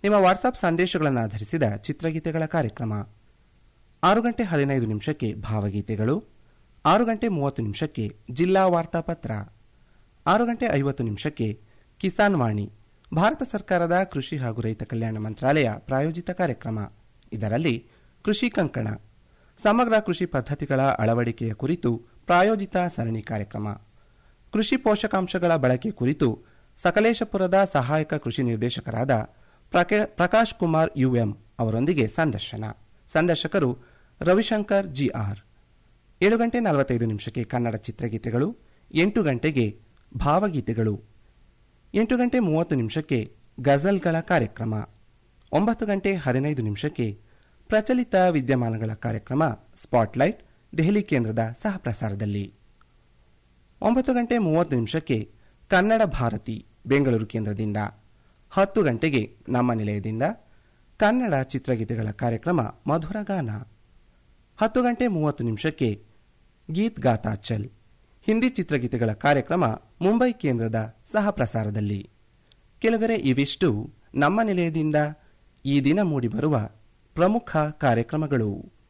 ನಿಮ್ಮ ವಾಟ್ಸಾಪ್ ಸಂದೇಶಗಳನ್ನು ಆಧರಿಸಿದ ಚಿತ್ರಗೀತೆಗಳ ಕಾರ್ಯಕ್ರಮ ಆರು ಗಂಟೆ ಹದಿನೈದು ನಿಮಿಷಕ್ಕೆ ಭಾವಗೀತೆಗಳು ಆರು ಗಂಟೆ ಮೂವತ್ತು ನಿಮಿಷಕ್ಕೆ ಜಿಲ್ಲಾ ವಾರ್ತಾಪತ್ರ ಆರು ಗಂಟೆ ಐವತ್ತು ನಿಮಿಷಕ್ಕೆ ಕಿಸಾನ್ ವಾಣಿ ಭಾರತ ಸರ್ಕಾರದ ಕೃಷಿ ಹಾಗೂ ರೈತ ಕಲ್ಯಾಣ ಮಂತ್ರಾಲಯ ಪ್ರಾಯೋಜಿತ ಕಾರ್ಯಕ್ರಮ ಇದರಲ್ಲಿ ಕೃಷಿ ಕಂಕಣ ಸಮಗ್ರ ಕೃಷಿ ಪದ್ಧತಿಗಳ ಅಳವಡಿಕೆಯ ಕುರಿತು ಪ್ರಾಯೋಜಿತ ಸರಣಿ ಕಾರ್ಯಕ್ರಮ ಕೃಷಿ ಪೋಷಕಾಂಶಗಳ ಬಳಕೆ ಕುರಿತು ಸಕಲೇಶಪುರದ ಸಹಾಯಕ ಕೃಷಿ ನಿರ್ದೇಶಕರಾದ ಪ್ರಕೆ- ಪ್ರಕಾಶ್ ಕುಮಾರ್ ಯುಎಂ ಅವರೊಂದಿಗೆ ಸಂದರ್ಶನ ಸಂದರ್ಶಕರು ರವಿಶಂಕರ್ ಜಿಆರ್ ಏಳು ಗಂಟೆ ನಲವತ್ತೈದು ನಿಮಿಷಕ್ಕೆ ಕನ್ನಡ ಚಿತ್ರಗೀತೆಗಳು ಎಂಟು ಗಂಟೆಗೆ ಭಾವಗೀತೆಗಳು ಎಂಟು ಗಂಟೆ ಮೂವತ್ತು ನಿಮಿಷಕ್ಕೆ ಗಜಲ್ಗಳ ಕಾರ್ಯಕ್ರಮ ಒಂಬತ್ತು ಗಂಟೆ ಹದಿನೈದು ನಿಮಿಷಕ್ಕೆ ಪ್ರಚಲಿತ ವಿದ್ಯಮಾನಗಳ ಕಾರ್ಯಕ್ರಮ ಸ್ಪಾಟ್ಲೈಟ್ ದೆಹಲಿ ಕೇಂದ್ರದ ಸಹಪ್ರಸಾರದಲ್ಲಿ ಒಂಬತ್ತು ಗಂಟೆ ಮೂವತ್ತು ನಿಮಿಷಕ್ಕೆ ಕನ್ನಡ ಭಾರತಿ ಬೆಂಗಳೂರು ಕೇಂದ್ರದಿಂದ ಹತ್ತು ಗಂಟೆಗೆ ನಮ್ಮ ನಿಲಯದಿಂದ ಕನ್ನಡ ಚಿತ್ರಗೀತೆಗಳ ಕಾರ್ಯಕ್ರಮ ಮಧುರಗಾನ ಹತ್ತು ಗಂಟೆ ಮೂವತ್ತು ನಿಮಿಷಕ್ಕೆ ಗೀತ್ ಗಾತಾಚಲ್ ಹಿಂದಿ ಚಿತ್ರಗೀತೆಗಳ ಕಾರ್ಯಕ್ರಮ ಮುಂಬೈ ಕೇಂದ್ರದ ಸಹಪ್ರಸಾರದಲ್ಲಿ ಕೆಲಗರೆ ಇವಿಷ್ಟು ನಮ್ಮ ನಿಲಯದಿಂದ ಈ ದಿನ ಮೂಡಿಬರುವ ಪ್ರಮುಖ ಕಾರ್ಯಕ್ರಮಗಳು